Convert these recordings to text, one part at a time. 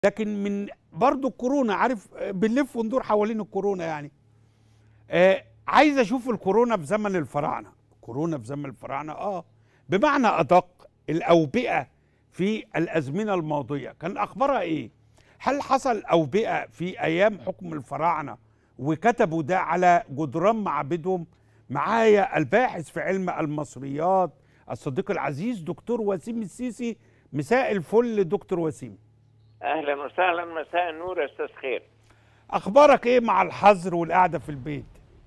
لكن من برضو الكورونا عارف آه، بنلف وندور حوالين الكورونا يعني آه عايز اشوف الكورونا في زمن الفراعنه كورونا في زمن الفراعنه اه بمعنى ادق الاوبئه في الازمنه الماضيه كان اخبارها ايه هل حصل اوبئه في ايام حكم الفراعنه وكتبوا ده على جدران معابدهم معايا الباحث في علم المصريات الصديق العزيز دكتور وسيم السيسي مساء الفل دكتور وسيم اهلا وسهلا مساء النور يا استاذ خير اخبارك ايه مع الحظر والقعده في البيت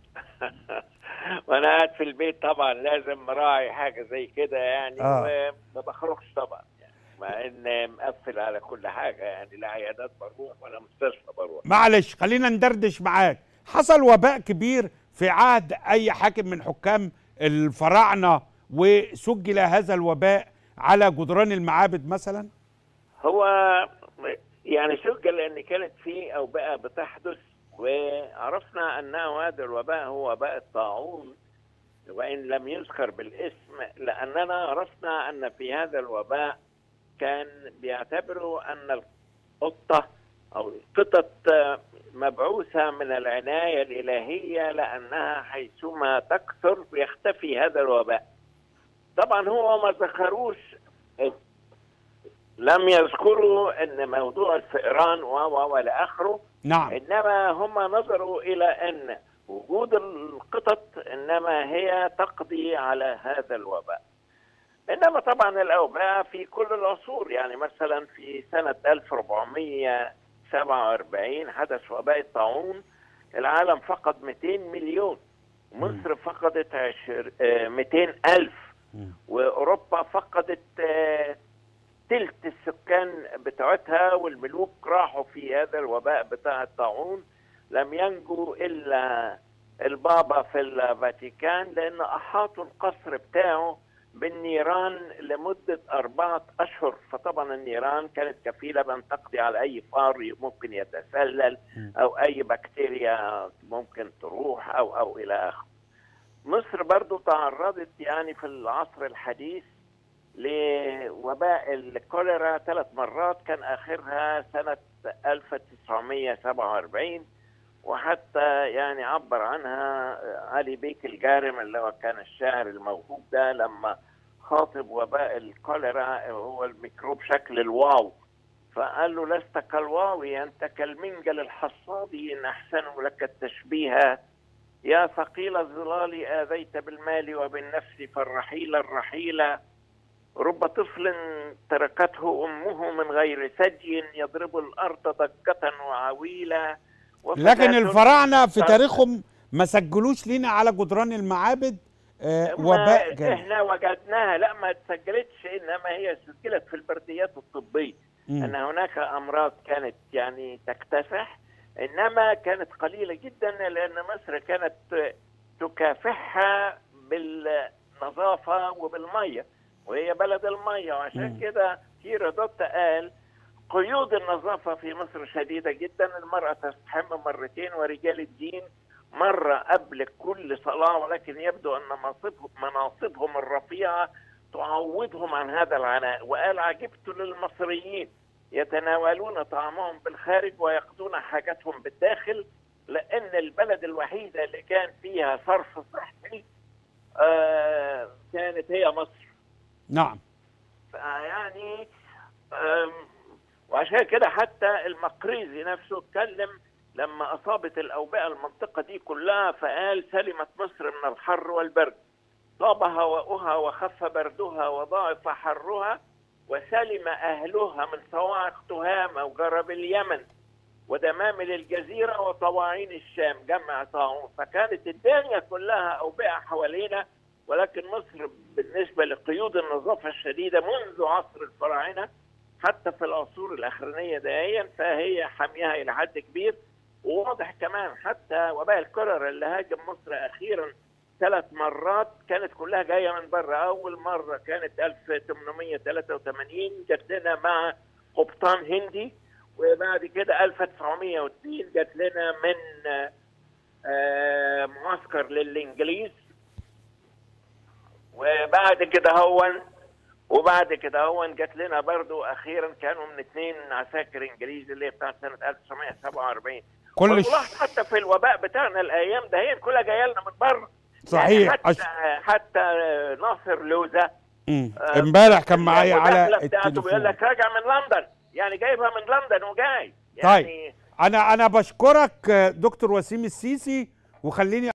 وانا قاعد في البيت طبعا لازم مراعي حاجه زي كده يعني آه. وما بخرجش طبعا يعني مع ان مقفل على كل حاجه يعني لا عيادات بروح ولا مستشفى بروح معلش خلينا ندردش معاك حصل وباء كبير في عهد اي حاكم من حكام الفراعنه وسجل هذا الوباء على جدران المعابد مثلا هو يعني سجل ان كانت في اوبئه بتحدث وعرفنا انه هذا الوباء هو وباء الطاعون وان لم يذكر بالاسم لاننا عرفنا ان في هذا الوباء كان بيعتبروا ان القطه او القطط مبعوثه من العنايه الالهيه لانها حيثما تكثر يختفي هذا الوباء. طبعا هو ما ذكروش لم يذكروا ان موضوع الفئران و و والى اخره نعم انما هم نظروا الى ان وجود القطط انما هي تقضي على هذا الوباء. انما طبعا الاوبئه في كل العصور يعني مثلا في سنه 1447 حدث وباء الطاعون العالم فقد 200 مليون مصر فقدت عشر آه، 200 ألف وأوروبا فقدت آه، تلت السكان بتوعتها والملوك راحوا في هذا الوباء بتاع الطاعون لم ينجو إلا البابا في الفاتيكان لأن أحاطوا القصر بتاعه بالنيران لمدة أربعة أشهر فطبعا النيران كانت كفيلة بأن تقضي على أي فار ممكن يتسلل أو أي بكتيريا ممكن تروح أو أو إلى آخره مصر برضو تعرضت يعني في العصر الحديث لوباء الكوليرا ثلاث مرات كان آخرها سنة 1947 وحتى يعني عبر عنها علي بيك الجارم اللي هو كان الشاعر الموهوب ده لما خاطب وباء الكوليرا هو الميكروب شكل الواو فقال له لست كالواو انت كالمنجل الحصاد ان احسنوا لك التشبيه يا ثقيل الظلال اذيت بالمال وبالنفس فالرحيل الرحيل رب طفل تركته امه من غير ثدي يضرب الارض ضجه وعويلا لكن وفتاة الفراعنه في تاريخهم ما سجلوش لينا على جدران المعابد آه ما وباء جاي احنا وجدناها لا ما اتسجلتش انما هي سجلت في البرديات الطبيه مم. ان هناك امراض كانت يعني تكتسح انما كانت قليله جدا لان مصر كانت تكافحها بالنظافه وبالميه وهي بلد الميه وعشان مم. كده هيرودوت قال قيود النظافه في مصر شديده جدا المراه تستحم مرتين ورجال الدين مره قبل كل صلاه ولكن يبدو ان مناصبهم مناصبهم الرفيعه تعوضهم عن هذا العناء وقال عجبت للمصريين يتناولون طعامهم بالخارج ويقضون حاجتهم بالداخل لان البلد الوحيده اللي كان فيها صرف صحي آه كانت هي مصر نعم فيعني آم، وعشان كده حتى المقريزي نفسه اتكلم لما اصابت الاوبئه المنطقه دي كلها فقال سلمت مصر من الحر والبرد طاب هواؤها وخف بردها وضاعف حرها وسلم اهلها من صواعق تهامه وجرب اليمن ودمامل الجزيره وطواعين الشام جمع طاعون فكانت الدنيا كلها اوبئه حوالينا ولكن مصر بالنسبه لقيود النظافه الشديده منذ عصر الفراعنه حتى في العصور الاخرانيه دائيا فهي حاميها الى حد كبير وواضح كمان حتى وباء الكوليرا اللي هاجم مصر اخيرا ثلاث مرات كانت كلها جايه من بره اول مره كانت 1883 جات لنا مع قبطان هندي وبعد كده 1902 جات لنا من آه، معسكر للانجليز وبعد كده هو وبعد كده هو جات لنا برضو اخيرا كانوا من اثنين عساكر انجليزي اللي هي بتاعت سنه 1947 كل ش... والله حتى في الوباء بتاعنا الايام ده هي كلها جايه لنا من بره صحيح يعني حتى أش... حتى ناصر لوزه مم. امبارح كان معايا على المداخلة بتاعته بيقول التليفون لك راجع من لندن يعني جايبها من لندن وجاي طيب. يعني انا انا بشكرك دكتور وسيم السيسي وخليني